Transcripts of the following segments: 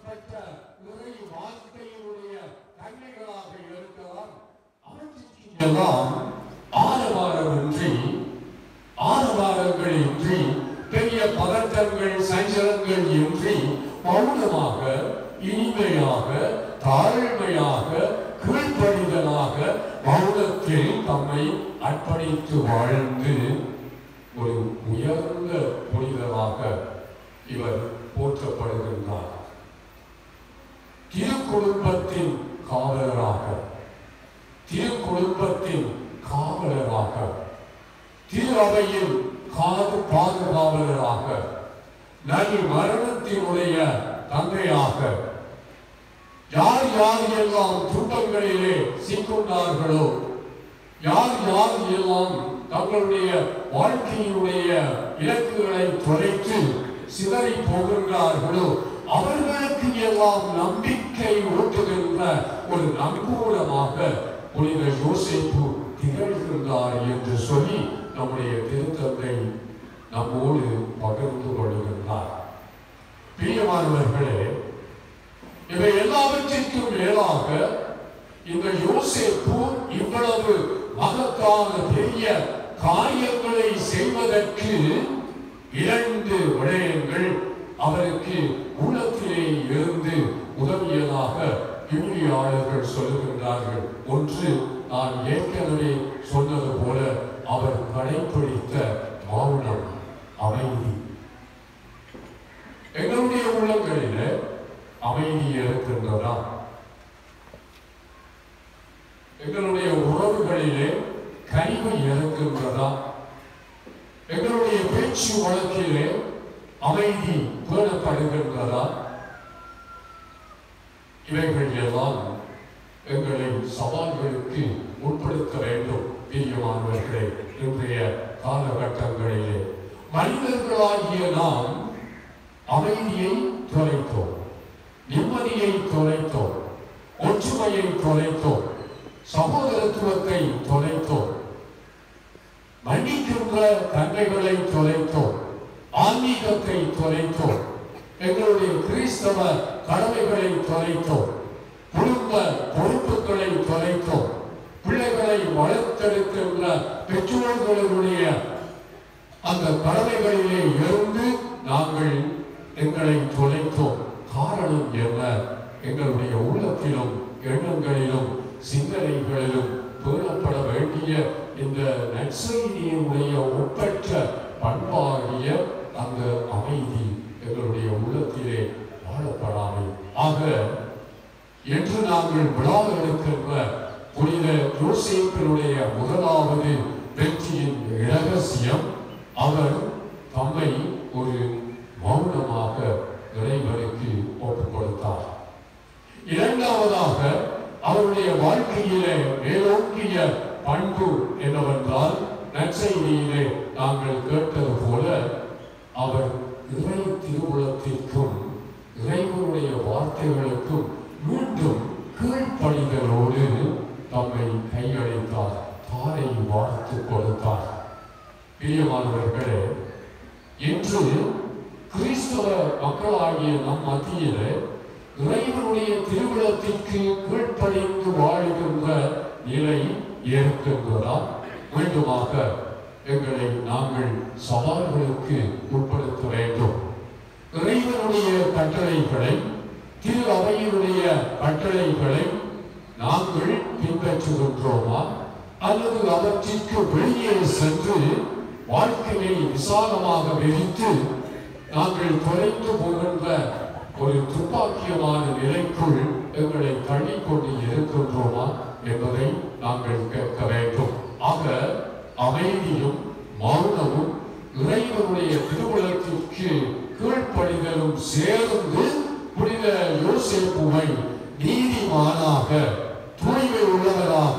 சொல்லப்பட்ட இறை வார்த்தையினுடைய தன்மைகளாக இருக்கலாம் அவற்றுக்கு எல்லாம் ஆரவாரமின்றி ஆரவாரங்கள் இன்றி பெரிய பதட்டங்கள் சஞ்சலங்கள் இன்றி மௌனமாக இனிமையாக தாழ்மையாக கீழ்ப்படிதலாக மௌனத்தில் தம்மை அர்ப்பணித்து வாழ்ந்து ஒரு உயர்ந்த புனிதராக இவர் போற்றப்படுகின்றார் திரு குடும்பத்தின் காவலராக திரு குடும்பத்தின் காவலராக திரு அவையின் காது பாதுகாவலராக நல் மரணத்தினுடைய தந்தையாக யார் யார் எல்லாம் துன்பங்களிலே சிக்குண்டார்களோ யார் யார் எல்லாம் தங்களுடைய வாழ்க்கையினுடைய இலக்குகளை தொலைத்து சிதறி போகின்றார்களோ அவர்களுக்கு எல்லாம் நம்பிக்கை ஊட்டுகின்ற ஒரு நங்கூரமாக புனித யோசிப்பு திகழ்கின்றார் என்று சொல்லி நம்முடைய திருத்தந்தை நம்மோடு பகிர்ந்து கொள்கின்றார் பிரியமானவர்களே இவை எல்லாவற்றிற்கும் மேலாக இந்த யோசேப்பு இவ்வளவு மகத்தான பெரிய காரியங்களை செய்வதற்கு இரண்டு விடயங்கள் அவருக்கு உள்ளத்திலே இருந்து உதவியதாக விஞ்ஞானியாளர்கள் சொல்லுகின்றார்கள் ஒன்று நான் ஏற்கனவே சொன்னது போல அவர் கடைபிடித்த மௌனம் அமைதி எங்களுடைய உள்ளங்களிலே அமைதி இருக்கின்றதா எங்களுடைய உறவுகளிலே கனிவு இருக்கின்றதா எங்களுடைய பேச்சு வழக்கிலே அமைதி பேணப்படுகின்றதா இவைகள் எல்லாம் எங்களை சவால்களுக்கு உட்படுத்த வேண்டும் பிரியமானவர்களே இன்றைய காலகட்டங்களிலே மனிதர்களாகிய நாம் அமைதியை தொலைத்தோம் நிம்மதியை தொலைத்தோம் ஒற்றுமையை தொலைத்தோம் சகோதரத்துவத்தை தொலைத்தோம் மன்னிக்கின்ற தன்மைகளை தொலைத்தோம் ஆன்மீகத்தை தொலைத்தோம் எங்களுடைய கிறிஸ்தவ கடமைகளை தொலைத்தோம் குடும்ப பொறுப்புகளை தொலைத்தோம் பிள்ளைகளை வளர்த்தெடுக்கின்ற பெற்றோர்களுடைய அந்த கடமைகளிலே இருந்து நாங்கள் எங்களை தொலைத்தோம் காரணம் என்ன எங்களுடைய உள்ளத்திலும் எண்ணங்களிலும் சிந்தனைகளிலும் பேணப்பட வேண்டிய இந்த நற்செய்தியினுடைய ஒப்பற்ற பண்பாகிய அந்த அமைதி எங்களுடைய உள்ளத்திலே வாழப்படாமல் ஆக என்று நாங்கள் விழா எடுக்கின்ற புனித யோசேப்பினுடைய முதலாவது வெற்றியின் இரகசியம் அவர் தம்மை ஒரு மௌனமாக இறைவனுக்கு ஒப்புக் கொடுத்தார் இரண்டாவதாக அவருடைய வாழ்க்கையிலே மேலோங்கிய பண்பு என்னவென்றால் நற்செய்தியிலே நாங்கள் கேட்டது போல அவர் இறை திருவுளத்திற்கும் இறைவனுடைய வார்த்தைகளுக்கும் மீண்டும் கீழ்ப்படிதலோடு தம்மை கையளித்தார் தாரை வாழ்த்து கொடுத்தார் பிரியமானவர்களே இன்று கிறிஸ்தவ மக்களாகிய நம் மத்தியிலே இறைவனுடைய திருவிழத்திற்கு கீழ்ப்படிந்து வாழுகின்ற நிலை ஏற்கின்றதா மீண்டுமாக எங்களை நாங்கள் சவால்களுக்கு உட்படுத்த வேண்டும் இறைவனுடைய கட்டளைகளை திரு அவையினுடைய கட்டளைகளை நாங்கள் பின்பற்றுகின்றோமா அல்லது அவற்றிற்கு வெளியே சென்று வாழ்க்கையை விசாலமாக விரித்து நாங்கள் தொலைத்து போகின்ற ஒரு துப்பாக்கியமான நிலைக்குள் எங்களை தள்ளிக்கொண்டு இருக்கின்றோமா என்பதை நாங்கள் கேட்க வேண்டும் ஆக அமைதியும் மௌனமும் இறைவனுடைய திருவுலத்திற்கு கீழ்ப்படிதலும் சேர்ந்து புனித யோசேப்புவை நீதிமானாக தூய்மை உள்ளவராக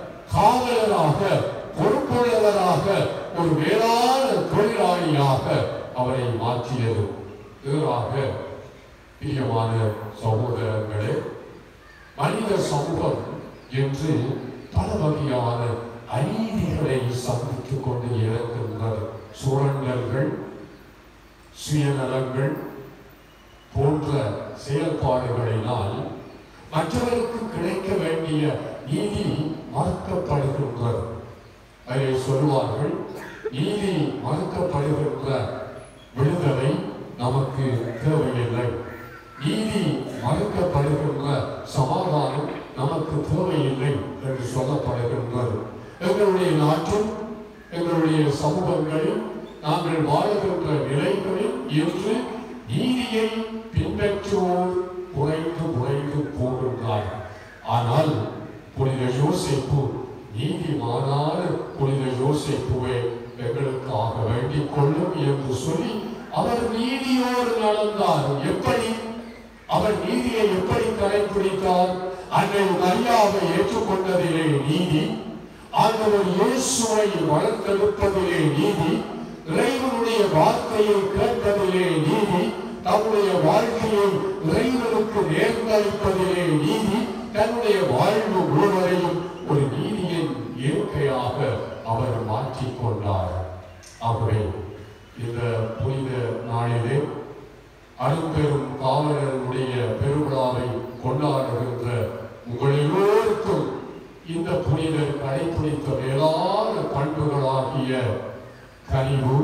காவலராக பொறுப்புள்ளவராக ஒரு மேலான தொழிலாளியாக அவரை மாற்றியது வேறாக பிரியமான சகோதரர்களே மனித சமூகம் என்று பல வகையான அநீதிகளை சந்தித்துக் கொண்டு இருக்கின்றது சுரண்டல்கள் சுயநலங்கள் போன்ற செயல்பாடுகளினால் மற்றவருக்கு கிடைக்க வேண்டிய நீதி மறுக்கப்படுகின்றது அதை சொல்வார்கள் நீதி மறுக்கப்படுகின்ற விடுதலை நமக்கு தேவையில்லை நீதி மறுக்கப்படுகின்ற சமாதானம் நமக்கு தேவையில்லை என்று சொல்லப்படுகின்றது எங்களுடைய நாட்டில் எங்களுடைய சமூகங்களில் நாங்கள் வாழுகின்ற நிலைகளில் இன்று நீதியை பின்பற்றுவோர் குறைந்து குறைந்து போகின்றார்கள் ஆனால் புனித யோசிப்பு நீதிமானான புனித யோசிப்புவே எங்களுக்காக வேண்டிக் கொள்ளும் என்று சொல்லி அவர் நீதியோடு நடந்தார் எப்படி அவர் நீதியை எப்படி கடைபிடித்தார் அன்னை மரியாதை ஏற்றுக்கொண்டதிலே நீதி ஆண்டவர் இயேசுவை வளர்த்தெடுப்பதிலே நீதி இறைவனுடைய வார்த்தையை கேட்பதிலே நீதி தம்முடைய வாழ்க்கையை இறைவனுக்கு நேர்ந்தளிப்பதிலே நீதி தன்னுடைய வாழ்வு முழுவதையும் ஒரு நீதியின் இயற்கையாக அவர் மாற்றிக் கொண்டார் ஆகவே இந்த புனித நாளிலே அரும்பெரும் காவலருடைய பெருவிழாவை கொண்டாடுகின்ற உங்கள் எல்லோருக்கும் இந்த புனிதர் கடைபிடித்த மேலான பண்புகளாகிய கனிவு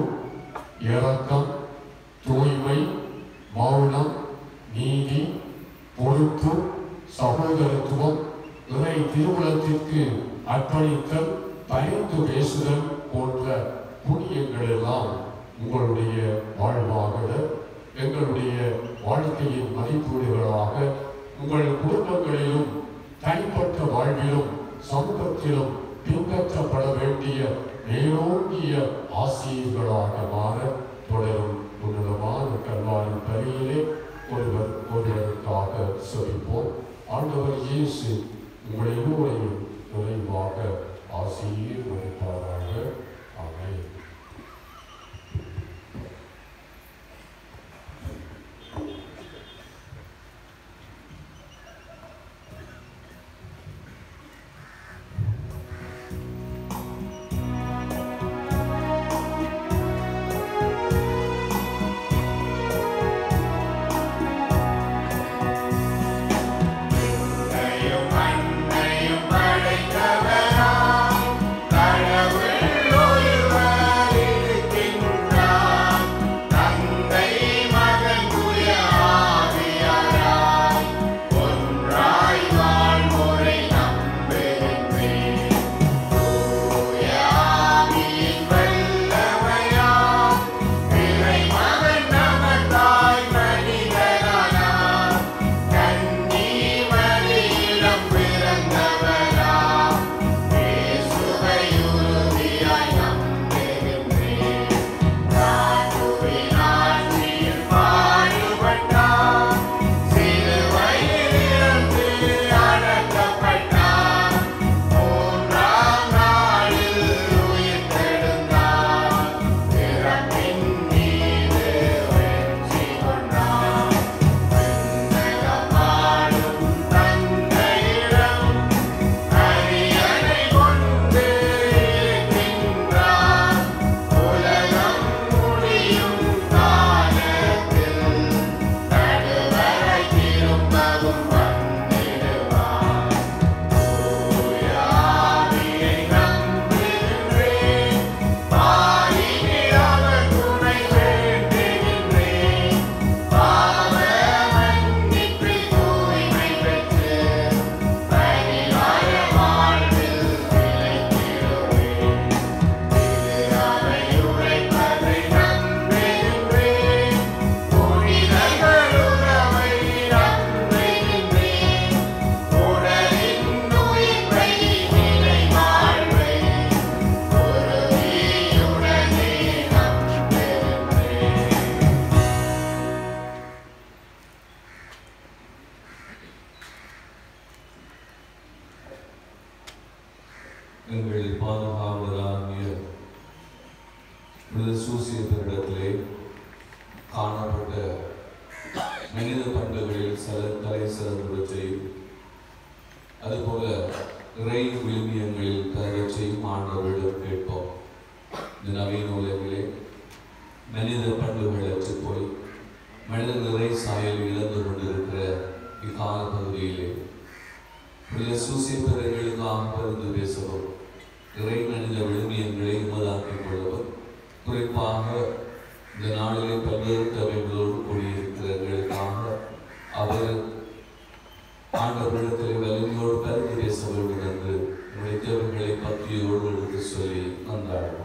இரக்கம் தூய்மை மௌனம் நீதி பொறுப்பு சகோதரத்துவம் இறை திருவுளத்திற்கு அர்ப்பணித்தல் பரிந்து பேசுதல் போன்ற புண்ணியங்கள் எல்லாம் உங்களுடைய வாழ்வாக எங்களுடைய வாழ்க்கையின் மதிப்பீடுகளாக உங்கள் குடும்பங்களிலும் தனிப்பட்ட வாழ்விலும் சமூகத்திலும் பின்பற்றப்பட வேண்டிய மேலோங்கிய ஆசிரியர்களாக மாற தொடரும் உன்னதமான கல்வாரின் பணியிலே ஒருவர் ஒருவருக்காக செவிப்போம் ஆண்டவர் இயேசு உங்களை எல்லோரையும் நிறைவாக ஆசீர்வதிப்பாராக ஆமென் மண்ணையும் மண்ணையும் படைத்தவராம் கடவுள் ஒருவர் இருக்கின்றார் தந்தை மகன் தூய ஆவியாராய் ஒன்றாய் வாழ்வோரை நம்புகின்றேன் தூய ஆவியின் வல்லமையாம் இறை மகன் நமக்காய் மனிதனானார் கன்னி மரியிடம் பிறந்தவராம் இயேசுவை உறுதியாய் நம்புகின்றேன் ராஜுவின் ஆட்சியில் பாடுபட்டார் சிலுவையில் இருந்து அடக்கப்பட்டார் மூன்றாம் நாளில் உயிர்த்தெழுந்தார் பிறப்பின் மீது வெற்றி கொண்டார் விண்ணகமாடும் தந்தையிடம் அரியணை கொண்டு இருக்கின்றார் உலகம் முடியும் காலத்தில் நடுவரை திரும்பவும் வந்திடுவார் தூய ஆவியை நம்புகின்றேன் பாரினில் அவர் துணை வேண்டுகின்றேன் பாவ மன்னிப்பில் தூய்மை பெற்று பரிவார வாழ்வில் நிலைத்திடுவேன் திரு அவை உரைப்பதை நம்புகின்றேன் புனிதர்கள் உறவை நம்புகின்றேன் உடலின் உயிர்ப்பை நிலை வாழ்வை உறுதியுடனே நம்புகின்றேன் எங்கள் பாதுகாவலராகிய புனித சூசியத்தினிடத்திலே காணப்பட்ட மனித பண்புகளில் சில தலை சிறந்தவற்றையும் அதுபோல இறை விழுமியங்களில் கருவற்றையும் ஆண்டவரிடம் கேட்போம் இந்த நவீன உலகிலே மனித பண்புகள் அற்று போய் மனித நிறை சாயல் இழந்து கொண்டிருக்கின்ற காலப்பகுதியிலே புனித சூசியப்பர் எங்களுக்காக பரிந்து பேசவும் இறை மனித விழுமியங்களை உமதாக்கிக் கொள்ளவும் குறிப்பாக இந்த நாளிலே பல்வேறு தவைகளோடு கூடியிருக்கிற எங்களுக்காக அவர் ஆண்டவரிடத்திலே வலிமையோடு பரிந்து பேச வேண்டும் என்று உழைத்தவர்களை பக்தியோடு எடுத்து சொல்லி வந்தாடுவோம்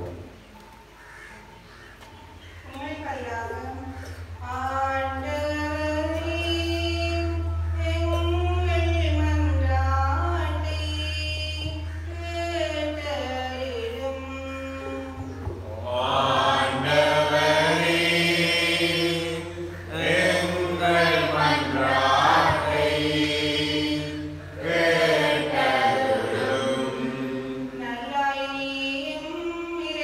ஆண்டவரே எங்கள் மன்றாட்டை கேட்டருளும் நல்லாயினியும்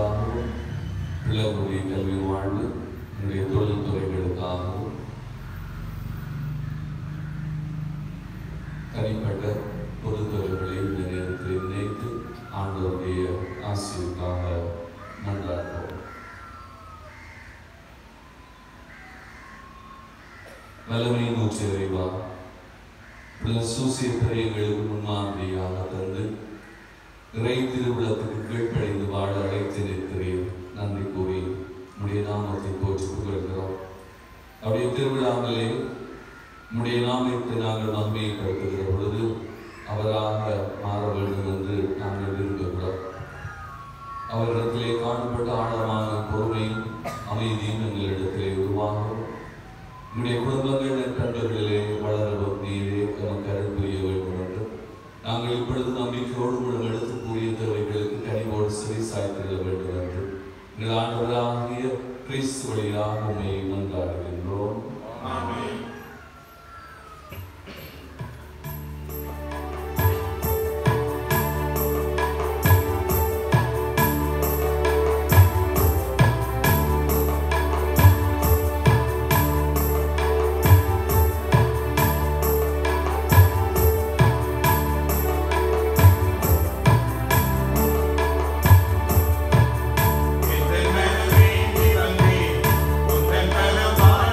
வாழ்வுக்காகவும் பிள்ளைகளுடைய கல்வி வாழ்வு என்னுடைய தொழில் துறைகளுக்காகவும் தனிப்பட்ட பொதுத்தொழில்களை இந்த நேரத்தில் நினைத்து ஆண்டவருடைய ஆசிரியருக்காக மன்றாடுவோம் வல்லமை நூற்றி இறைவா சூசியத்தை எங்களுக்கு முன்மாதிரியாக தந்து இறை திருவிழத்துக்கு கீழ்ப்படைந்து வாழ அழைத்து நிற்கிறேன் நன்றி கூறி உடைய நாமத்தை போற்றி புகழ்கிறோம் அவருடைய திருவிழாவிலே உடைய நாமத்தை நாங்கள் நன்மைப்படுத்துகிற பொழுது அவராக மாற வேண்டும் என்று நாங்கள் விரும்புகிறோம் அவரிடத்திலே காணப்பட்ட ஆழமான பொறுமையும் அமைதியும் எங்களிடத்திலே உருவாகும் உங்களுடைய குடும்பங்கள் நற்கண்டர்களிலே வளரவும் நீரே நமக்கு அருள் புரிய வேண்டும் என்று நாங்கள் இப்பொழுது நம்பிக்கையோடு உங்கள் எழுத்துக்கூடிய தேவைகளுக்கு கனிவோடு சிறை சாய்த்திட வேண்டும் என்று எங்கள் ஆண்டவராகிய கிறிஸ்து வழியாக உண்மையை மன்றாடுகின்றோம் ஆமென் எங்கள் மனமே திறந்தே உங்கள் பலமான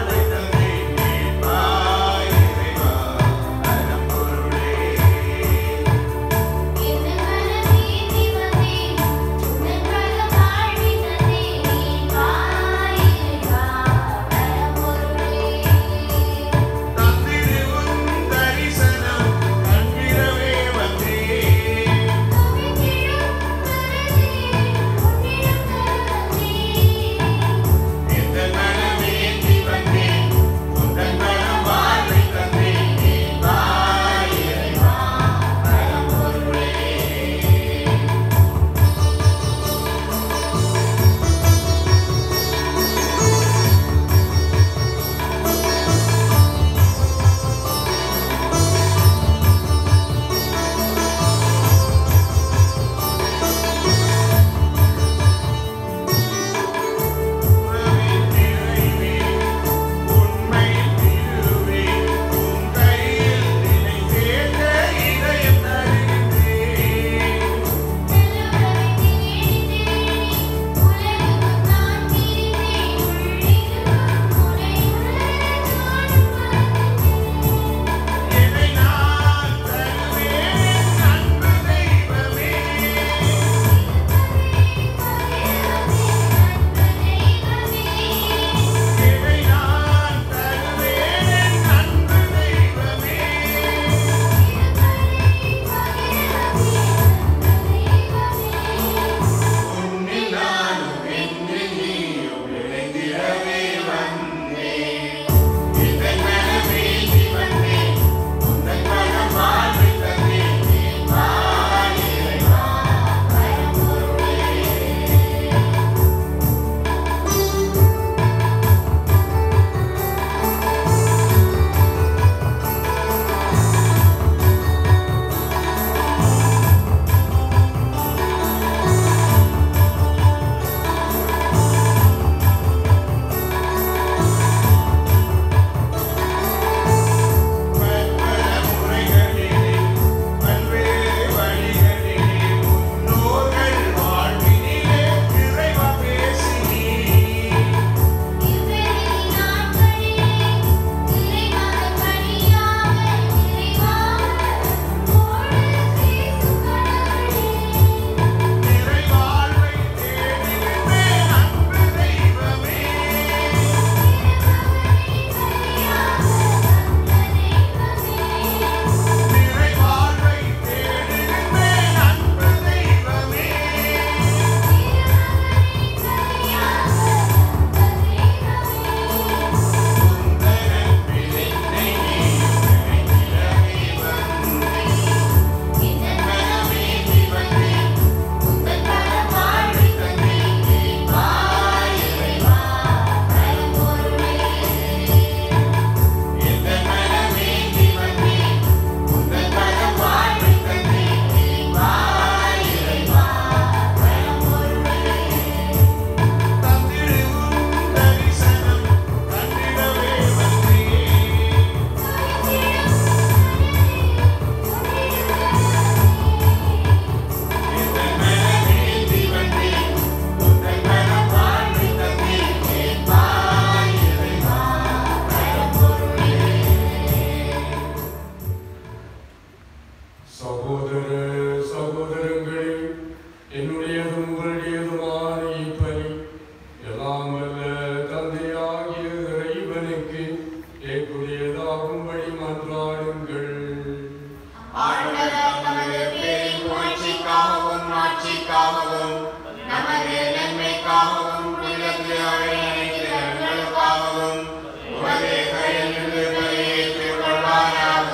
மன்னித்து அவரை அனைத்து நன்மைகளுக்காகவும் உமது கையிலிருந்து பலியேற்றுக் கொள்வாராக.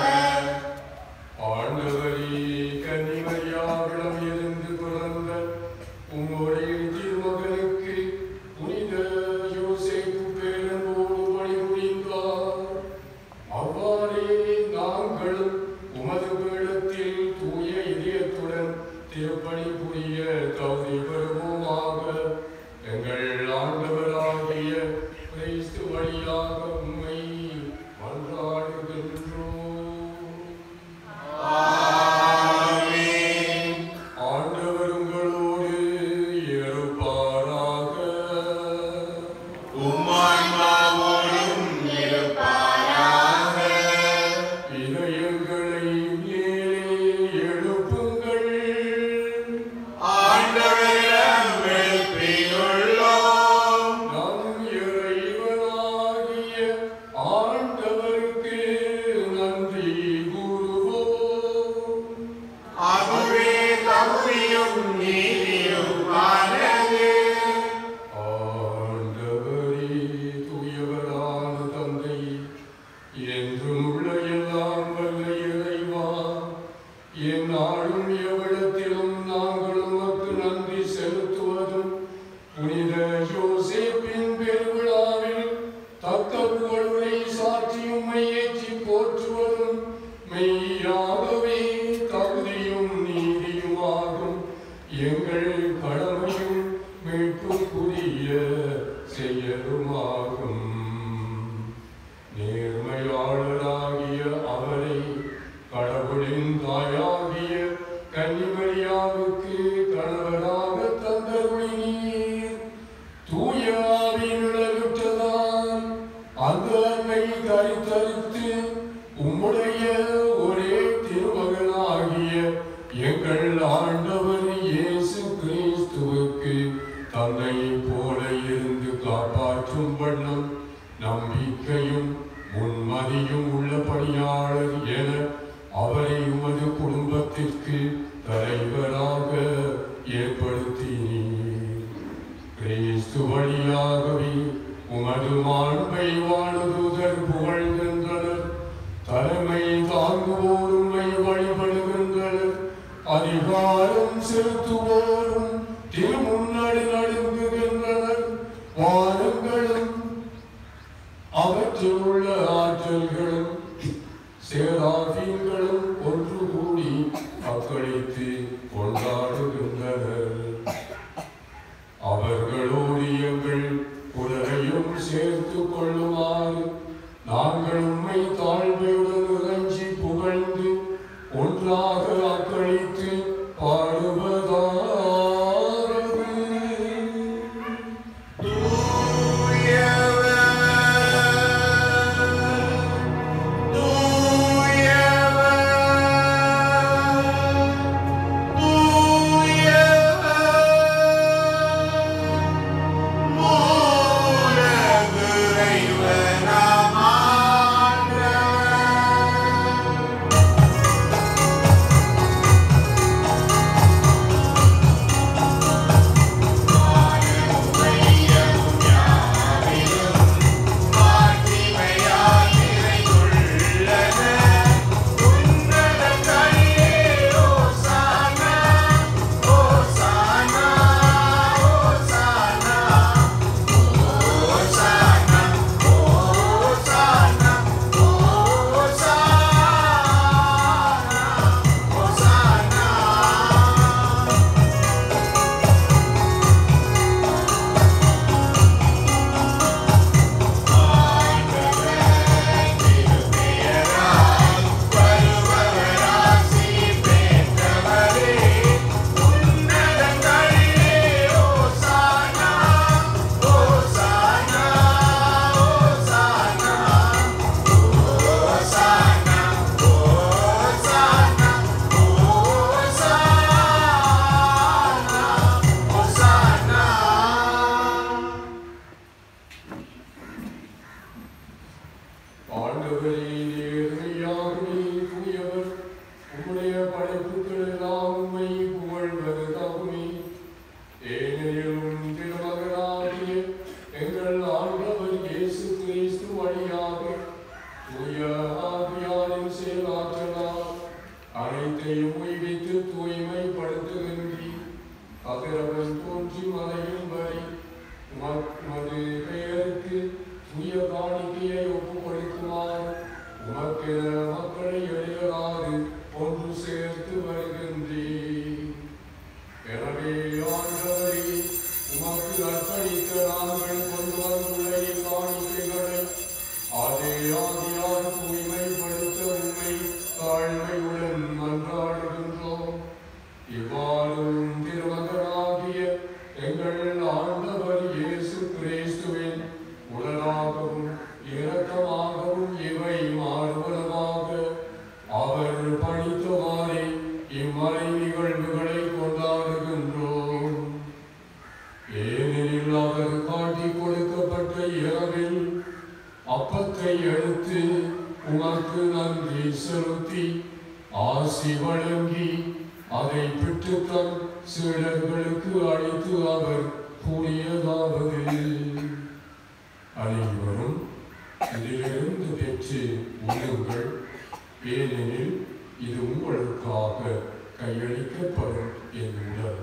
ஆண்டவரே கன்னிமரியாவிடம் இருந்து பிறந்த உம்முடைய திருமகனுக்கு புனித யோசேப்பு பேரன்போடு பணிபுரிந்தார் அவ்வாறே நாங்களும் உமது பீடத்தில் தூய இதயத்துடன் திருப்பணி புரிய தகுதி பெறுவோமாக எங்கள் ஆண்டவராகிய கிறிஸ்து வழியாக உம்மை மன்றாடுகின்றோம் ஆமென். ஆண்டவர் உங்களோடு இருப்பாராக உம்மான்மாவோடும் இருப்பாராக. இதயங்களை மேலே எழுப்புங்கள் ஆண்டவரிடம் எழுப்பியுள்ளோம். நம் இறைவனாகிய ஆண்டவருக்கு நன்றி கூறுவோம் அதுவே தகுதியும் நீதியுமானது. ஆண்டவரே தூயவரான தந்தை என்றும் உள்ள எல்லாம் வல்ல இறைவா எந்நாளும் எவ்விடத்திலும் நாங்கள் உமக்கு நன்றி செலுத்துவதும் புனித யோசேப்பின் பெருவிழாவில் தக்க புகழுரை சாற்றி உம்மை ஏற்றி போற்றுவதும் மெய்யாகவே தகுதியும் நீதியுமாகும் எங்கள் கடமையும் மீட்புக்குரிய செயலுமாகும் நேர்மையாளராகிய அவரை கடவுளின் தாயாகிய கன்னிமரியாவுக்கு கணவராக தந்தருளினீர் தூய ஆவியினுள்ளதான் அந்த அன்னை கருத்தரித்து உம்முடைய ஒரே திருமகனாகிய எங்கள் ஆண்டவர் இயேசு கிறிஸ்துவுக்கு தந்தையைப் போல இருந்து காப்பாற்றும் வண்ணம் நம்பிக்கையும் முன்மதியும் உள்ள பணியாளர் என அவரை உமது குடும்பத்திற்கு தலைவராக ஏற்படுத்தினீர் கிறிஸ்து வழியாகவே உமது மாண்பை வாழுதூதர் புகழ்கின்றனர் தலைமை தாங்குவோர் உம்மை வழிபடுகின்றனர் அதிகாரம் செலுத்துவோரும் திருமுன்னடி நடுங்குகின்றனர் வாருங்களும் அவற்றில் உள்ள ஆற்றல்களும் சேராபீன்களும் ஒன்று கூடி அக்களித்து கொண்டாடுகின்றனர் அவர்களோடு எங்கள் குரலையும் சேர்த்து கொள்ளுமாறு நாங்கள் உம்மை தாழ்மையுடன் இறைஞ்சி புகழ்ந்து ஒன்றாக அக்களித்து பாடுவதாவது தூயவர் வைக்க நாங்கள் கொண்டு வந்துள்ள காணிக்கைகளை அதே ஆதியார் தூய்மைப்படுத்த உண்மை தாழ்மையுடன் மன்றாடுகின்றோம் இவ்வாறும் திருமகனாகிய எங்கள் ஆண்டவர் இயேசு கிறிஸ்துவின் உடலாகவும் இரக்கமாகவும் இவை மாறுவனமாக அவர் பணித்தவாறே இம்மறை நிகழ்வுகளை கொண்டாடுகின்றோம் ஏனெனில் அவர் காட்டிக் கொடுக்கப்பட்ட இரவில் அப்பத்தை எடுத்து உமக்கு நன்றி செலுத்தி ஆசி வழங்கி அதை பெற்று தம் சீடர்களுக்கு அளித்து அவர் கூறியதாவது அனைவரும் இதிலிருந்து பெற்று உண்ணுங்கள் ஏனெனில் இது உங்களுக்காக கையளிக்கப்படும் என் உடல்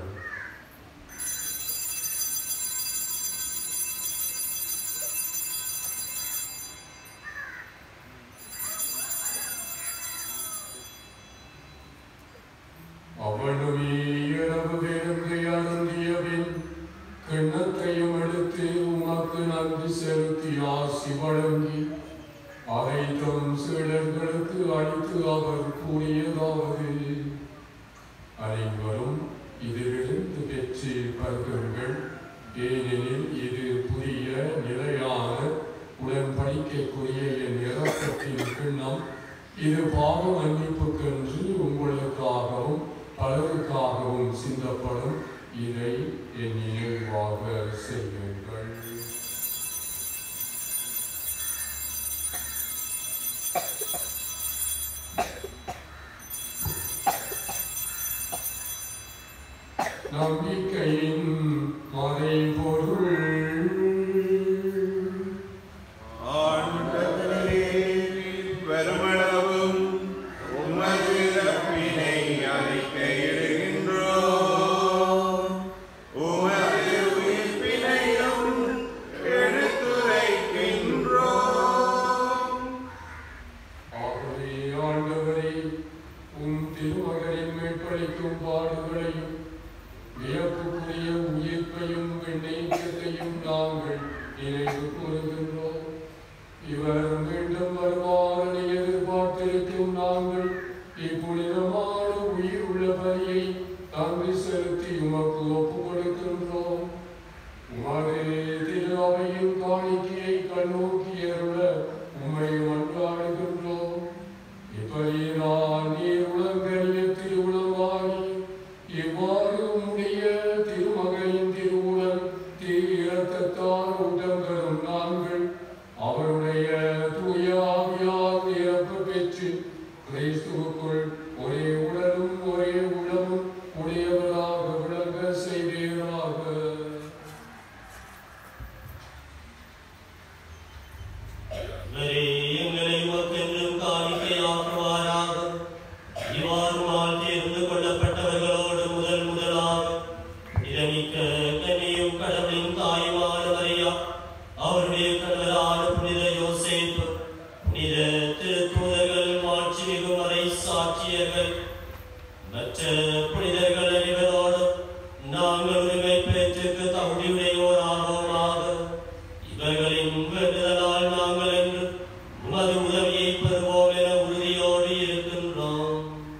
அவனுமே இரவு விருந்து அருந்தியபின் கிண்ணத்தையும் எடுத்து உமக்கு நன்றி செலுத்தி ஆசி வழங்கி அதை தம் சீடர்களுக்கு அளித்து அவர் கூறியதாவது அனைவரும் இதிலிருந்து பெற்று பருகுங்கள் ஏனெனில் இது புதிய நிலையான உடன்படிக்கைக்குரிய என் இரக்கத்தின் கிண்ணம் இது பாவ மன்னிப்புக்கென்று உங்களுக்காகவும் பலருக்காகவும் சிந்தப்படும் இதை என் நினைவாக செய்யுங்கள் நம்பிக்கையின் மறைபொருள் ஆண்டவரே, வருமளவும் உமது இறப்பினை அறிக்கையிடுகின்றோம். உமது உயிர்ப்பினையும் எடுத்துரைக்கின்றோம். ஆகவே ஆண்டவரே உம் திருமகனின் மேற்பளிக்கும் பாடுகளையும் வியப்புக்குரிய உயிர்ப்பையும் வெண்ணீக்கத்தையும் நாங்கள் நினைவு கூறுகின்றோம் இவர் மீண்டும் வருவாரனை எதிர்பார்த்திருக்கும் நாங்கள் இப்புனிதமான உயிர் உள்ள பலியை தந்தை செலுத்தி உமக்கு ஒப்புக் கொடுக்கின்றோம் உமது திரு அவையின் காணிக்கையை கண்ணோக்கி அருள உம்மை மன்றாடுகின்றோம் இப்படி நான் நீர் உலகறிய திருவுளவாகி இவ்வாறு உம்முடைய திருமகனின் திருவுடல் திரு இரத்தத்தால் ஊட்டங்களும் நாங்கள் அவருடைய தூய ஆவியால் நிரப்பு பெற்று கிறிஸ்துவுக்குள் ஒரே உடலும் ஒரே உடலும் உடையவராக விளங்க செய்வீராக அவரே எங்களை உமக்கென்றும் காணிக்கையாக்குவாராக. இவ்வாறு நாள் தேர்ந்து கொள்ளப்பட்டவர்களோடு முதல் முதலாக இதமிக்க கன்னியும் கடவுளின் தாயுமான மரியா, அவருடைய கணவரான புனித யோசேப்பு, புனித திருத்தூதர்கள், மாட்சிமிகு மறை சாட்சியர்கள், மற்ற புனிதர்கள் அனைவரோடும் நாங்கள் உரிமை பேச்சுக்கு தகுதியுடையோராவோமாக இவர்களின் வேண்டுதலால் நாங்கள் என்று உமது உதவியை பெறுவோம் என உறுதியோடு இருக்கின்றோம்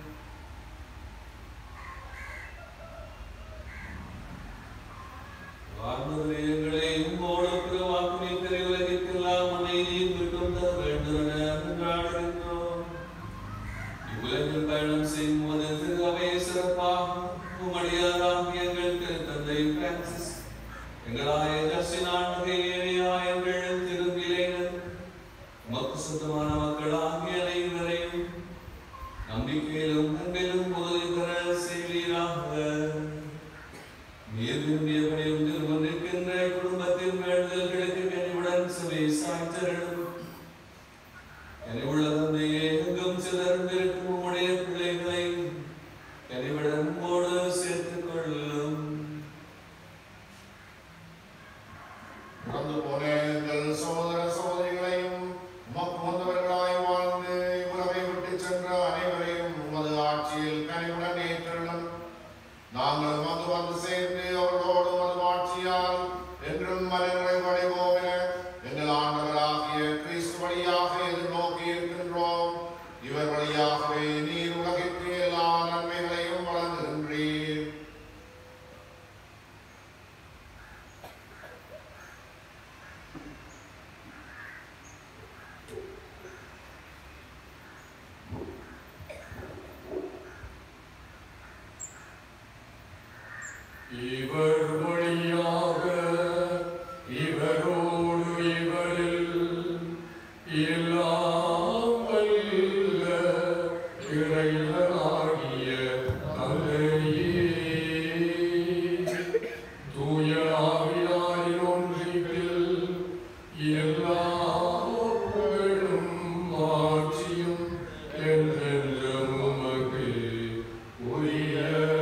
ஆண்டவரே, எங்களை உம்மோடு பிறவாக்கும் இத்தனை உலகிற்கெல்லாம் அமைதியும் விட்டும் தர வேண்டும் என மன்றாடுகின்றோம். இவ்வுலகில் பயணம் செய்யும் போது திரு அவையை சிறப்பாக உம்மடியாராகிய எங்கள் திருத்தந்தை பிரான்சிஸ், எங்களாய ஜஸ்டின் ஆண்டகை ஏனையா எங்கள் திருநிலையினர், உமக்கு சுத்தமான மக்களாகிய அனைவரையும் நம்பிக்கையிலும் அன்பிலும் உதவி தர செய்வீராக நீர் விரும்பியபடியும் திருமணிக்கின்ற குடும்பத்தின் வேண்டுதல்களுக்கு கனிவுடன் சுவை சாய்த்தருளும் என்னை உள்ள தந்தையே எங்கும் சிலர்ந்திருக்கும் உம்முடைய பிள்ளைகளை கனிவுடன் உம்மோடு சேர்த்துக் கொள்ளும் இறந்து போன எங்கள் சகோதர சகோதரிகளையும் உமக்கு வந்தவர்களாய் வாழ்ந்து உறவை விட்டு சென்ற அனைவரையும் உமது ஆட்சியில் கனிவுடன் ஏற்றலும் நாங்கள் வந்து வந்து சேர்ந்து அவர்களோடு உமது ஆட்சியால் என்றும் மனநிறைவடைவோம் என எங்கள் ஆண்டவராகிய கிறிஸ்து வழியாக எதிர்நோக்கி இருக்கின்றோம் இவர் வழியாகவே நீர் உலகிற்கு எல்லா நன்மைகளையும் வழங்குகின்றீர் இவர் வழியாக இவரோடு இவரில் எல்லாம் வல்ல இறைவனாகிய தந்தையே தூய ஆவியாரின் ஒன்றிப்பில் எல்லா புகழும் மாட்சியும் என்றென்றும் உமக்கு உரியதே.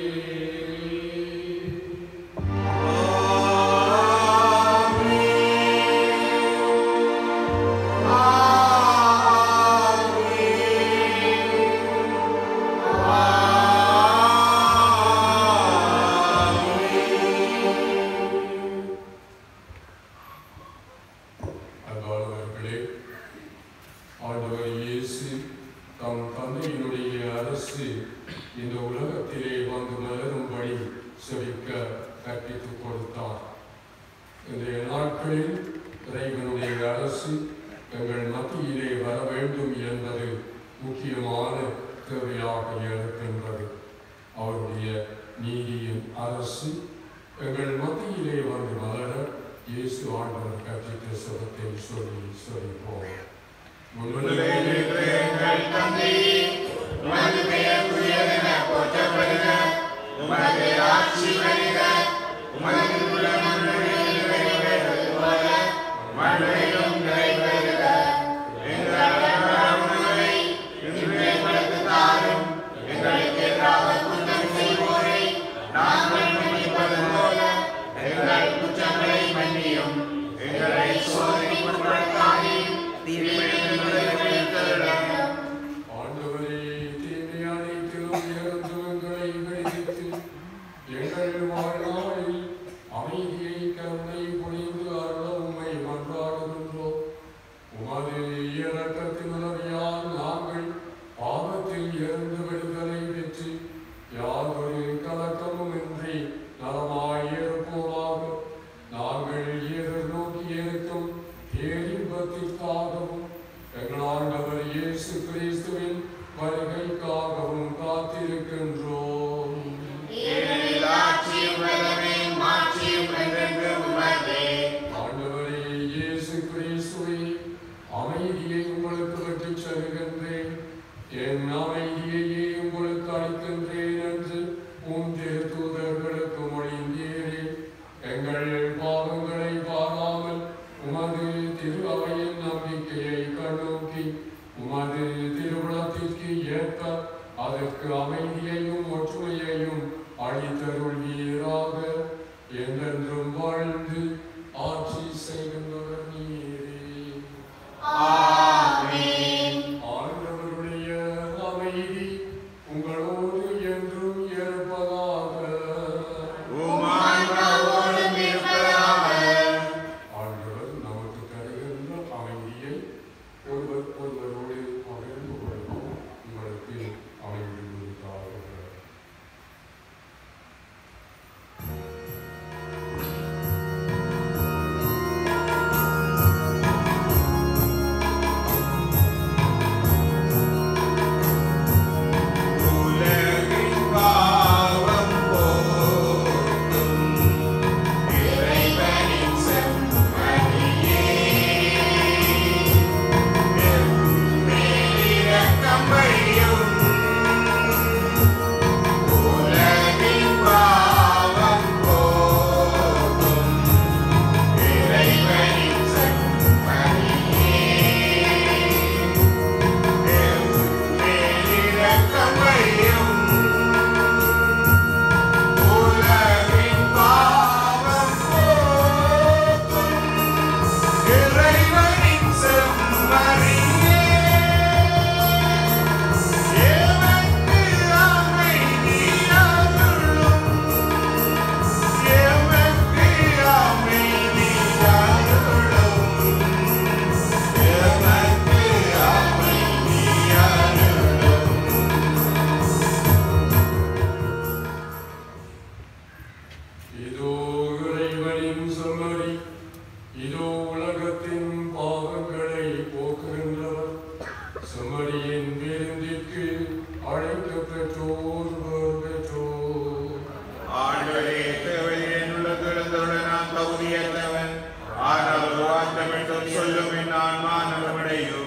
அன்பானவர்களே ஆண்டவர் இயேசு தம் தந்தையினுடைய அரசு இந்த உலகத்திலே வந்து மலரும்படி செவிக்க கற்பித்துக் கொடுத்தார் இன்றைய நாட்களில் இறைவனுடைய அரசு எங்கள் மத்தியிலே வர வேண்டும் என்பது முக்கியமான தேவையாக இருக்கின்றது அவருடைய நீதியின் அரசு எங்கள் மத்தியிலே வந்து மலர இயேசு ஆண்டவர் கற்பித்த சுகத்தை சொல்லி சொல்லிப்போம் உலகில் இருக்கிற எங்கள் தந்தையே, உமது பெயர் உயர்ந்தென போற்றப்படுக. உமது ஆட்சி வருக. உமது உள்ளம் மண்ணுலகில் நிறைவேறுவது போல மண்ணிலும் நிறைவேறுக. எங்கள் அன்றாட உணவை இன்று எங்களுக்கு தாரும். எங்களுக்கு எதிராக குற்றம் செய்வோரை நாங்கள் மன்னிப்பது போல எங்கள் குற்றங்களை மன்னியும் எங்களை சோதனைக்குட்படுத்தாதீர் தீமையிலிருந்து விடுவித்தருளும் ஆண்டவரே தீமை அனைத்திலும் இருந்து எங்களை விடுவித்து எங்கள் வாழ்நாளில் அமைதியை கருணை பொழிந்து அருள உம்மை மன்றாடுகின்றோம் உமது இரக்கத்தின் உதவியால் நாங்கள் பாவத்தில் இருந்து விடுதலை பெற்று யாதொரு கலக்கமும் இன்றி நலமாயிருப்போமாக நாங்கள் எதிர்நோக்கி இருக்கும் பேரின்பத்திற்காகவும் எங்கள் ஆண்டவர் இயேசு கிறிஸ்துவின் வருகைக்காகவும் காத்திருக்கின்றோம் ஏனெனில் ஆட்சியும் வல்லமையும் மாட்சியும் என்றென்றும் உமதே. ஆண்டவரே இயேசு கிறிஸ்துவே அமைதியை உங்களுக்கு விட்டுச் செல்கின்றேன் என் அமைதியையே உங்களுக்கு அளிக்கின்றேன் என்று உம் திருத்தூதர்களுக்கு மொழிந்தீரே எங்கள் பாவங்களை பாராமல் உமது திரு அவையின் நம்பிக்கையை கண்ணோக்கி உமது திருவிழத்திற்கு ஏற்ப அதற்கு அமைதியையும் ஒற்றுமையையும் அளித்தருள்வீராக என்றென்றும் வாழ்ந்து ஆட்சி செய்கின்றவர் நீரே ஆண்டவருடைய அமைதி உங்களோடு என்றும் இருப்பதாக உம் ஆன்மாவோடும் இருப்பதாக. ஆண்டவர் நமக்கு தருகின்ற அமைதியை ஒருவர் ஒருவரோடு பகிர்ந்து கொள்வோம் உங்களுக்கு அமைதி உண்டாகுக இதோ உலகத்தின் பாவங்களை போக்குகின்றவர் சுமரியின் விருந்திற்கு அழைக்க பெற்றோர் பேர் பெற்றோர் ஆண்டவரே தேவையின் உள்ளத்திலிருந்துள்ள நான் தகுதியற்றவன் ஆனால் வார்த்தமிட்டும் சொல்லும் என் ஆன்மா நலமடையும்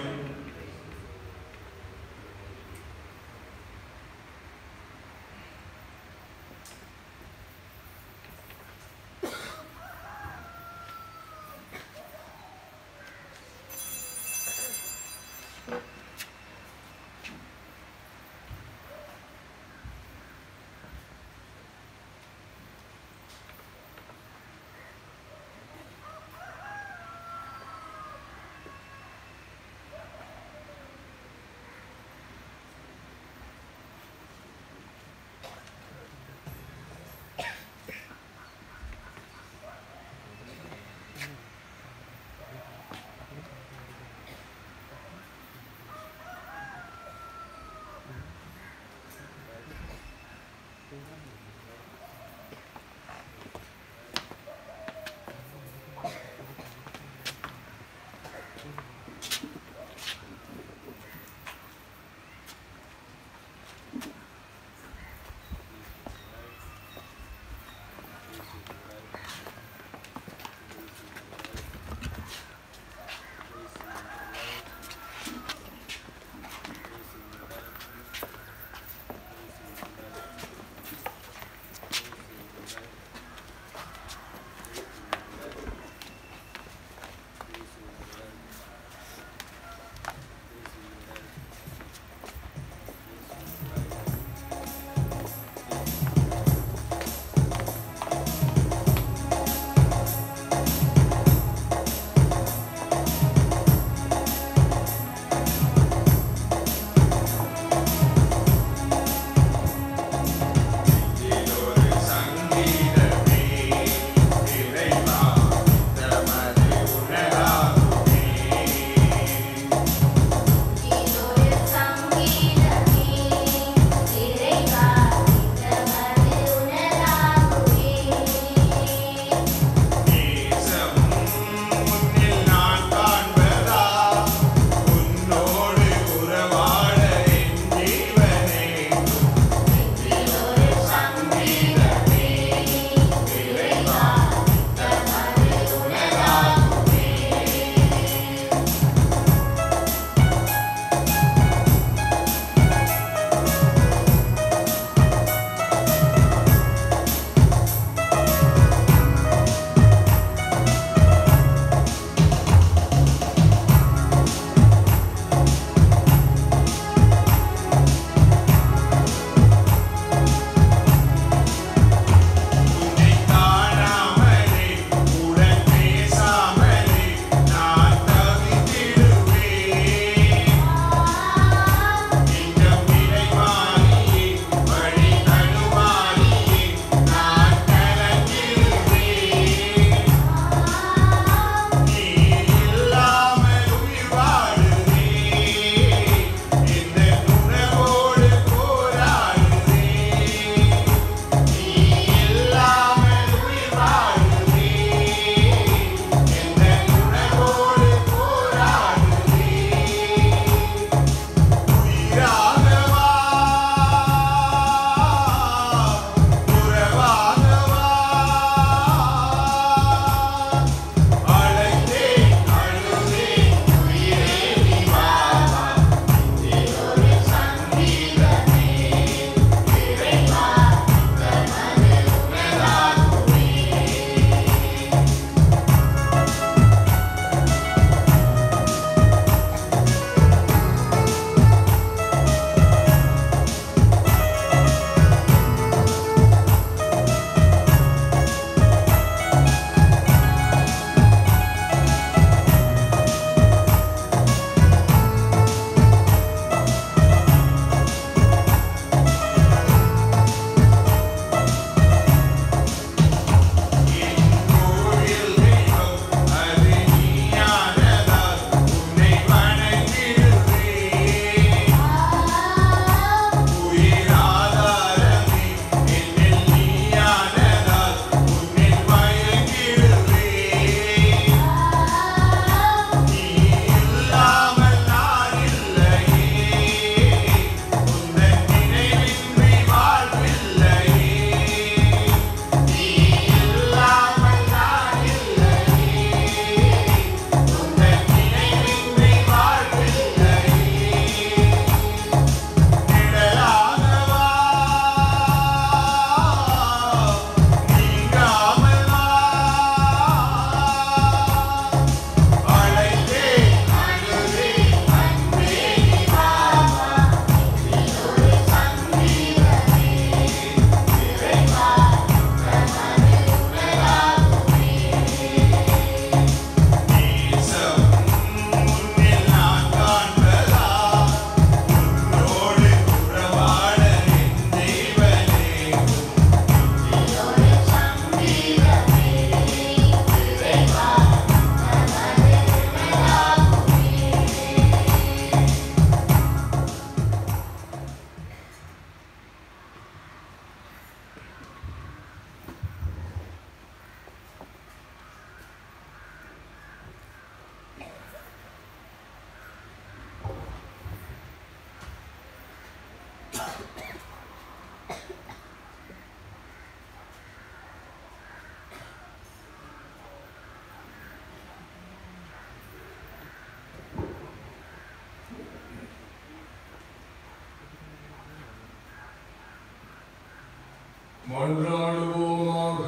மன்றாடுவோமாக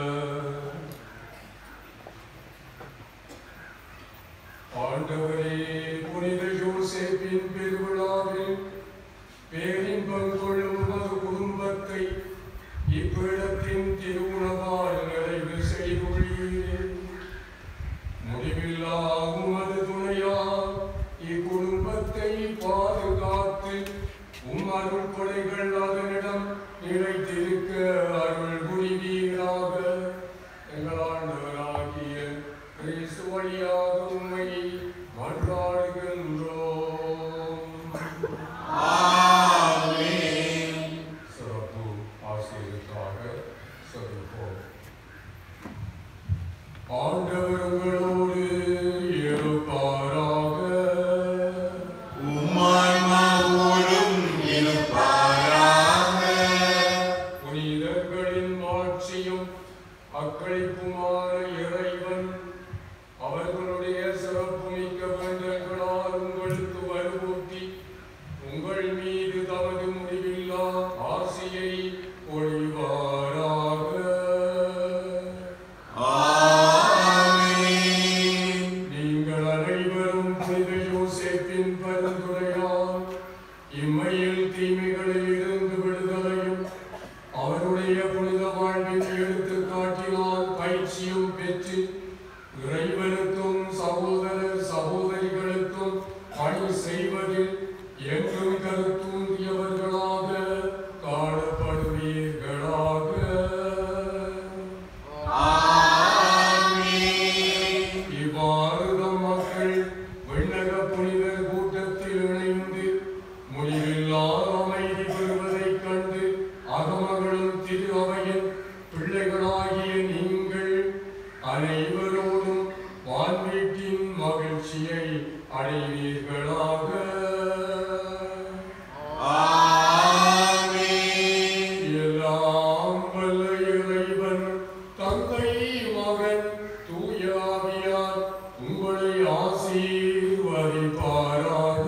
ஆண்டவரே புனித யோசேப்பின் பெருவிழாவில் பேரின்பம் கொள்ளும் உமது குடும்பத்தை இப்பீடத்தின் திருவுணவால் நிறைவு செய்துள்ளீரே முடிவில்லா உமது துணையால் இக்குடும்பத்தை பாதுகாத்து உம் அருள் கொடைகள் அதனிடம் நிலைத்திருக்க அருள் புரிவீராக எங்கள் ஆண்டவராகிய கிறிஸ்து வழியாக உம்மை மன்றாடுகின்றோம் சிறப்பு ஆசிரியருக்காக சொல்லுவோம் ஆண்டவர் உங்களோடு இருப்பாராக உம்மான்மாவோடும் இருப்பாராக. புனிதர்களின் மாட்சியும் அக்களிப்புமான இறைவன் அவர்களுடைய சிறப்புமிக்க பந்தங்களால் உங்களுக்கு வலுவூட்டி உங்கள் மீது தமது முடிவில்லா ஆசையை பொழிவாராக ஆமென். நீங்கள் அனைவரும் புனித யோசேப்பின் பரிந்துரையால் இம்மையில் தீமைகளில் இருந்து விடுதலையும் அவருடைய புனித வாழ்வின் எடுத்துக்காட்டினால் பயிற்சியும் பெற்று இறைவனுக்கும் சகோதர சகோதரிகளுக்கும் பணி செய்வதில் என்றும் கருத்தூந்தியவர்களாக காணப்படுவீர்களாக ஆமென். இவ்வாறு நம் மக்கள் விண்ணக புனிதர் கூட்டத்தில் இணைந்து முடிவில்லா அமைதி பெறுவதைக் கண்டு அகமகளும் திரு அவையின் பிள்ளைகளாகிய நீங்கள் அனைவரோடும் வான்வீட்டின் மகிழ்ச்சியை அடைவீர்களாக ஆமென். எல்லாம் வல்ல இறைவன் தந்தை மகன் தூய ஆவியார் உங்களை ஆசீர்வதிப்பாராக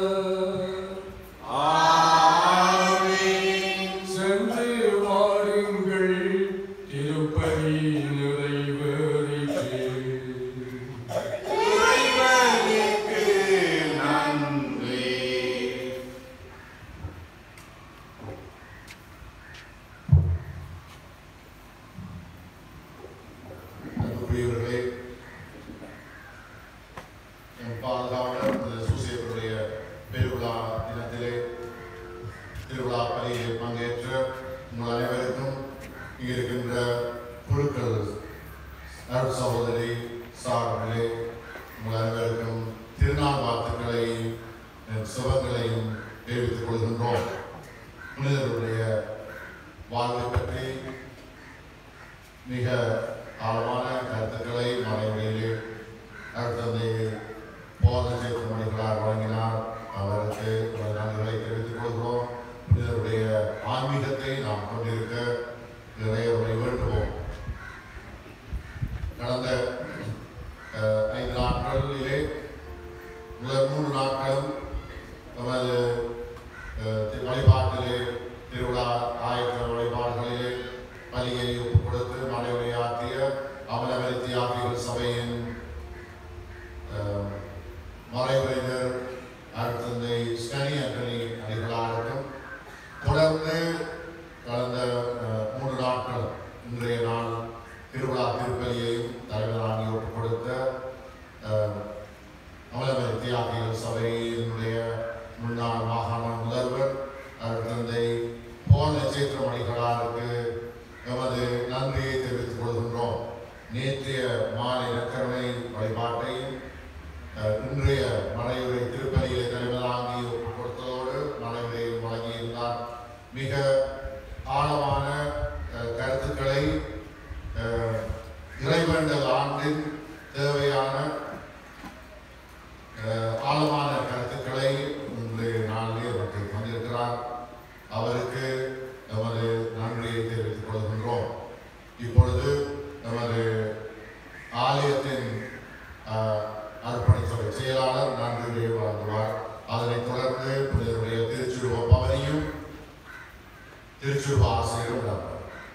ஆமென். சென்று வாருங்கள் திருப்பதி நிறைவேறிற்று இறைவனுக்கு நன்றி அன்புக்குரியவர்களே என் பாதுகாவலர் இந்த சூசேப்பருடைய பெருவிழா தினத்திலே திருவிழா பணியில் பங்கேற்ற உங்கள் அனைவருக்கும் இங்கே இருக்கின்ற குழுக்கள் அருள் சகோதரி சார்களே உங்கள் அனைவருக்கும் திருநாள் வாழ்த்துக்களையும் என் சுபங்களையும் தெரிவித்துக் கொள்கின்றோம் புனிதருடைய வாழ்வை பற்றி மிக ஆழமான கருத்துக்களை மறைமுறையிலே அடுத்தது போதனை செய்த மணிகளார் வழங்கினார் அவருக்கு நமது நன்றிகளை தெரிவித்துக் கொள்கிறோம் புனிதருடைய ஆன்மீகத்தை நாம் கொண்டிருக்க இறைவரை வேண்டுவோம் கடந்த அஹ், ஐந்து நாட்களிலே முதல் மூன்று நாட்களும் நமது அஹ், தி- வழிபாட்டிலே திருவிழா ஆயத்த வழிபாடுகளிலே பலியை ஒப்புக் கொடுத்து மலையுரையாற்றிய அமலவரி தியாகிகள் சபையின் அஹ், மறைவுரைஞர் அடுத்தந்தை ஸ்கனி அக்கனி அடிகளாகட்டும் தொடர்ந்து கடந்த அஹ், மூன்று நாட்கள் இன்றைய நாள் திருவிழா திருப்பலியையும் தலைவராகி ஒப்புக் கொடுத்த அஹ், அமலவரி தியாகிகள் சபையினுடைய முன்னாள் மாகாண முதல்வர் அருட்தந்தை போன நட்சத்திரமணிகளாருக்கு எமது நன்றியை தெரிவித்துக் கொள்கின்றோம் நேற்றைய மாலை நற்கருணை வழிபாட்டையும் அஹ், இன்றைய மலையுரை திருப்பலியை தலைவராகி ஒப்புக் கொடுத்ததோடு மலையுரையை வழங்கியிருந்தார் மிக ஆழமான அஹ், கருத்துக்களை அஹ், இறைவேண்டல் ஆண்டின் தேவையான அஹ், ஆழமான கருத்துக்களை இன்றைய நாளிலே அவர்கள் வந்திருக்கிறார் அவருக்கு நமது நன்றியை தெரிவித்துக் கொள்கின்றோம் இப்பொழுது நமது ஆலயத்தின் அஹ், அர்ப்பணை சபை செயலாளர் நன்றியை வழங்குவார் அதனைத் தொடர்ந்து புனிதருடைய திருச்சுருவ பவனியும் திருச்சுருவ ஆசிரியரும் நடப்பார்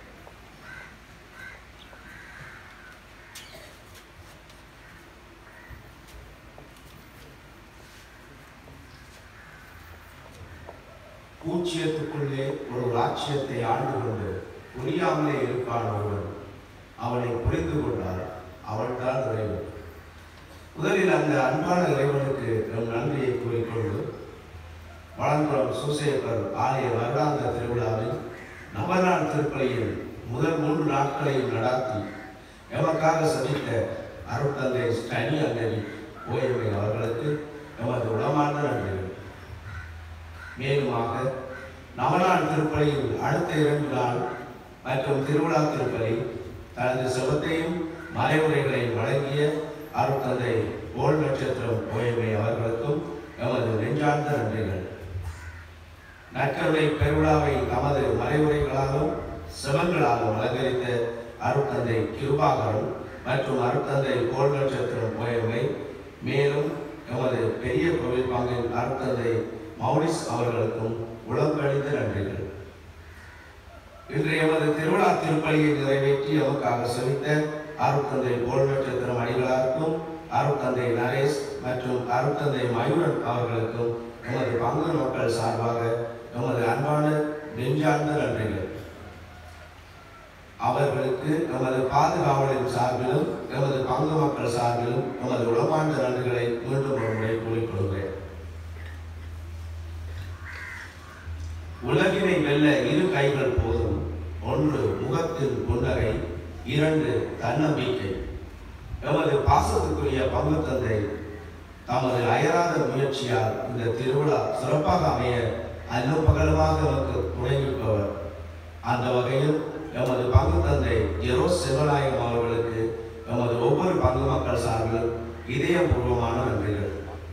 பூச்சியத்துக்குள்ளே ஒரு ராஜ்யத்தை ஆண்டு கொண்டு புரியாமலே இருப்பான் ஒருவன் அவனை புரிந்து கொண்டால் அவன்தான் இறைவன் முதலில் அந்த அன்பான இறைவனுக்கு நம் நன்றியை கூறிக்கொண்டு வளங்குளம் சூசேப்பர் ஆலய வருடாந்த திருவிழாவில் நவநாள் திருப்பலியில் முதல் மூன்று நாட்களையும் நடாத்தி எமக்காக சந்தித்த அருட்தந்தை ஸ்டனி அங்கரி ஓய்வை அவர்களுக்கு எமது உளமார்ந்த நன்றிகள் மேலுமாக நவநாள் திருப்பலியில் அடுத்த இரண்டு நாள் மற்றும் திருவிழா திருப்பலி தனது செபத்தையும் மறைவுரைகளையும் வழங்கிய அருட்தந்தை ஓல் நட்சத்திரம் ஓய்வை அவர்களுக்கும் எமது நெஞ்சார்ந்த நன்றிகள் நற்கருணை பெருவிழாவை தமது மறைவுரைகளாலும் செபங்களாலும் அலங்கரித்த அருட்தந்தை கிருபாகரன் மற்றும் அருட்தந்தை கோல் நட்சத்திரம் ஓய்வை மேலும் எமது பெரிய கோவில் பங்கின் அருட்தந்தை மௌரிஸ் அவர்களுக்கும் உளங்கழிந்த நன்றிகள் இன்று எமது திருவிழா திருப்பலியை நிறைவேற்றி எமக்காக செவித்த அருட்தந்தை கோல் நட்சத்திரம் அடிகளாருக்கும் அருட்தந்தை நரேஷ் மற்றும் அருட்தந்தை மயூரன் அவர்களுக்கும் எமது பங்கு மக்கள் சார்பாக எமது அன்பான நெஞ்சார்ந்த நன்றிகள் அவர்களுக்கு எமது பாதுகாவலின் சார்பிலும் எமது பங்கு மக்கள் சார்பிலும் எமது உளமார்ந்த நன்றிகளை மீண்டும் ஒரு முறை கூறிக்கொள்கிறேன் உலகினை வெல்ல இரு கைகள் போதும் ஒன்று முகத்தின் புன்னகை இரண்டு தன்னம்பிக்கை எமது பாசத்துக்குரிய பங்கு தந்தை தமது அயராத முயற்சியால் இந்த திருவிழா சிறப்பாக அமைய அன்னும் பகலுமாக நமக்கு துணை நிற்பவர் அந்த வகையில் எமது பங்கு தந்தை ஜெரோஸ் சிவநாயகம் அவர்களுக்கு எமது ஒவ்வொரு பங்கு மக்கள் சார்பிலும் இதயபூர்வமான நன்றிகள்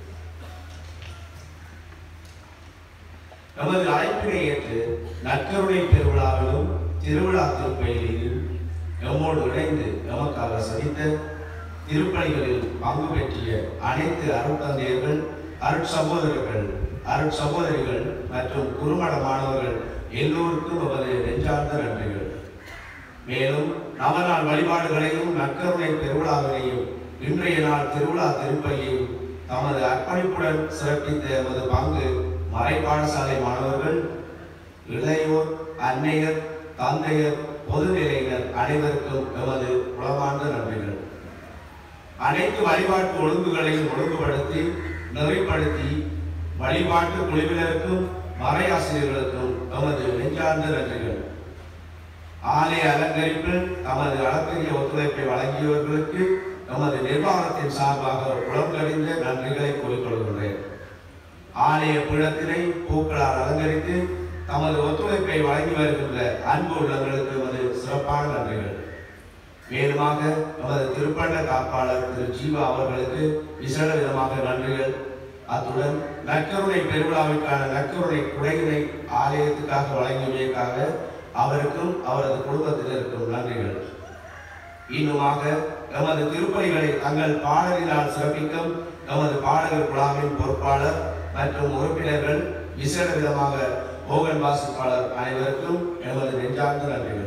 நமது அழைப்பினை ஏற்று நற்கருணை பெருவிழாவிலும் திருவிழா திருப்பலியிலும் எம்மோடு இணைந்து எமக்காக சதித்த திருப்பலிகளில் பங்கு பெற்றிய அனைத்து அருட்தந்தையர்கள் அருட்சகோதரர்கள் அருட்சகோதரிகள் மற்றும் குறுமட மாணவர்கள் எல்லோருக்கும் எமது நெஞ்சார்ந்த நன்றிகள் மேலும் நவநாள் வழிபாடுகளையும் நற்கருணை பெருவிழாவினையும் இன்றைய நாள் திருவிழா திருப்பலியையும் தமது அர்ப்பணிப்புடன் சிறப்பித்த எமது பங்கு மறை பாடசாலை மாணவர்கள் இளையோர் அன்னையர் தந்தையர் பொதுநிலையினர் அனைவருக்கும் எமது உளமார்ந்த நன்றிகள் அனைத்து வழிபாட்டு ஒழுங்குகளையும் ஒழுங்குபடுத்தி நெறிப்படுத்தி வழிபாட்டு குழுவினருக்கும் மறையாசிரியர்களுக்கும் எமது நெஞ்சார்ந்த நன்றிகள் ஆலய அலங்கரிப்பில் தமது அளப்பரிய ஒத்துழைப்பை வழங்கியவர்களுக்கு எமது நிர்வாகத்தின் சார்பாக உளங்கறிந்த நன்றிகளை கூறிக்கொள்கின்றேன் ஆலய பீடத்தினை பூக்களால் அலங்கரித்து தமது ஒத்துழைப்பை வழங்கி வருகின்ற அன்பு உள்ளங்களுக்கு எமது சிறப்பான நன்றிகள் மேலுமாக நமது திருப்பண்ட காப்பாளர் திரு ஜீவா அவர்களுக்கு விசேட விதமாக நன்றிகள் அத்துடன் நற்கருணை பெருவிழாவிற்கான நற்கருணை குடையினை ஆலயத்துக்காக வழங்கியமைக்காக அவருக்கும் அவரது குடும்பத்தினருக்கும் நன்றிகள் இன்னுமாக எமது திருப்பலிகளை தங்கள் பாடலினால் சிறப்பிக்கும் எமது பாடகர் குழாவின் பொறுப்பாளர் மற்றும் உறுப்பினர்கள் விசேட விதமாக ஓகன் வாசிப்பாளர் அனைவருக்கும் எமது நெஞ்சார்ந்த நன்றிகள்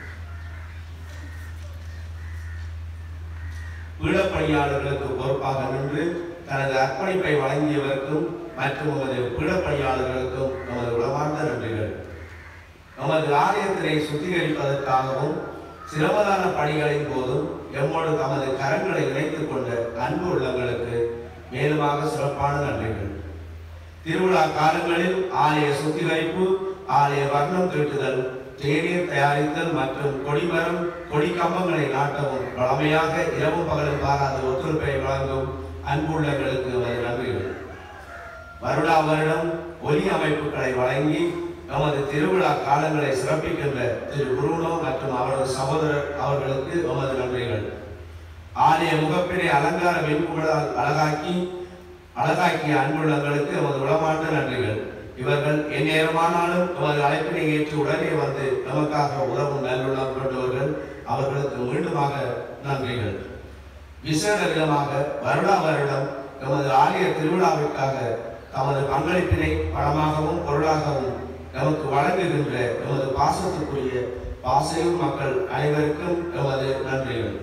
பீடப்பணியாளர்களுக்கு பொறுப்பாக நின்று தனது அர்ப்பணிப்பை வழங்கியவருக்கும் மற்றும் எமது பீடப்பணியாளர்களுக்கும் எமது உளமார்ந்த நன்றிகள் நமது ஆலயத்தினை சுத்திகரிப்பதற்காகவும் சிரமதான பணிகளின் போதும் எம்மோடு தமது கரங்களை இணைத்துக் கொண்ட அன்பு உள்ளங்களுக்கு மேலுமாக சிறப்பான நன்றிகள் திருவிழா காலங்களில் ஆலய சுத்திகரிப்பு ஆலய வர்ணம் தீட்டுதல் தேநீர் தயாரித்தல் மற்றும் கொடிமரம் கொடி கம்பங்களை நாட்டவும் வளமையாக இரவும் பகலும் பாராத ஒத்துழைப்பை வழங்கும் அன்புள்ளங்களுக்கு எமது நன்றிகள் வருடா வருடம் ஒலி அமைப்புகளை வழங்கி நமது திருவிழா காலங்களை சிறப்பிக்கின்ற திரு குருனோ மற்றும் அவரது சகோதரர் அவர்களுக்கு எமது நன்றிகள் ஆலய முகப்பினை அலங்கார வெண்புகளால் அழகாக்கி அழகாக்கிய அன்புள்ளங்களுக்கு எமது உளமார்ந்த நன்றிகள் இவர்கள் எந்நேரமானாலும் எமது அழைப்பினை ஏற்று உடனே வந்து நமக்காக உதவும் நல்லுள்ளம் கொண்டவர்கள் அவர்களுக்கு மீண்டுமாக நன்றிகள் விசேட விதமாக வருடா வருடம் எமது ஆலய திருவிழாவிற்காக தமது பங்களிப்பினை பணமாகவும் பொருளாகவும் நமக்கு வழங்குகின்ற எமது பாசத்துக்குரிய பாசையும் மக்கள் அனைவருக்கும் எமது நன்றிகள்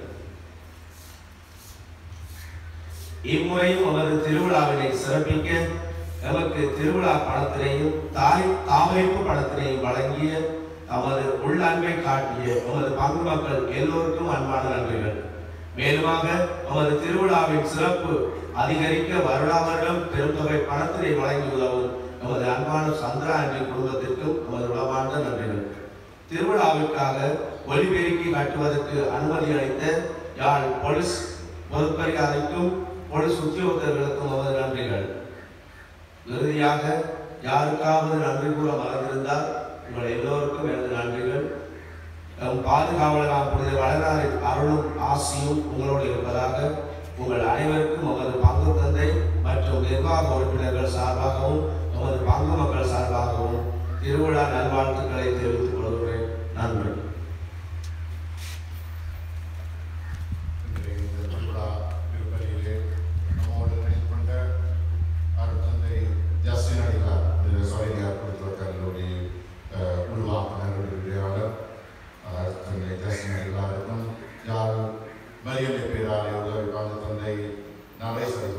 இம்முறையும் எமது திருவிழாவினை சிறப்பிக்க எமக்கு திருவிழா பணத்தினையும் தாய் தாமைப்பு பணத்தினையும் வழங்கிய தமது உள்ளன்பை காட்டிய எமது பங்கு மக்கள் எல்லோருக்கும் அன்பான நன்றிகள் மேலுமாக நமது திருவிழாவின் சிறப்பு அதிகரிக்க வருடா வருடம் பெருந்தொகை பணத்தினை வழங்கி உதவும் நமது அன்பான சந்திரா என்ற குடும்பத்திற்கும் நமது உளமார்ந்த நன்றிகள் திருவிழாவிற்காக ஒலிபெருக்கி கட்டுவதற்கு அனுமதி அளித்த யாழ் போலீஸ் பொதுப்பரிகாரிக்கும் போலீஸ் உத்தியோகத்தர்களுக்கும் நமது நன்றிகள் இறுதியாக யாருக்காவது நன்றி கூற மறந்திருந்தால் உங்கள் எல்லோருக்கும் எனது நன்றிகள் நம் பாதுகாவலராக புனித வளராரின் அருளும் ஆசியும் உங்களோடு இருப்பதாக உங்கள் அனைவருக்கும் உமது பங்கு தந்தை மற்றும் நிர்வாக உறுப்பினர்கள் சார்பாகவும் உமது பங்கு மக்கள் சார்பாகவும் திருவிழா நல்வாழ்த்துக்களை தெரிவித்துக் கொள்கிறேன் நன்றி இன்றைய இந்த திருவிழா திருப்பதியிலே நம்மோடு இணைந்து கொண்ட அருட்தந்தை ஜஸ்டின் அடிகளார் திரு சொலையார் குருத்துவ கல்லூரி அஹ், உருவாக்குனர் விரிவாளர் அருட்தந்தை ஜஸ்டின் அடிகளாருக்கும் யாழ் மரியலை பேராலய உதவி தந்தை நடேஸ்வரி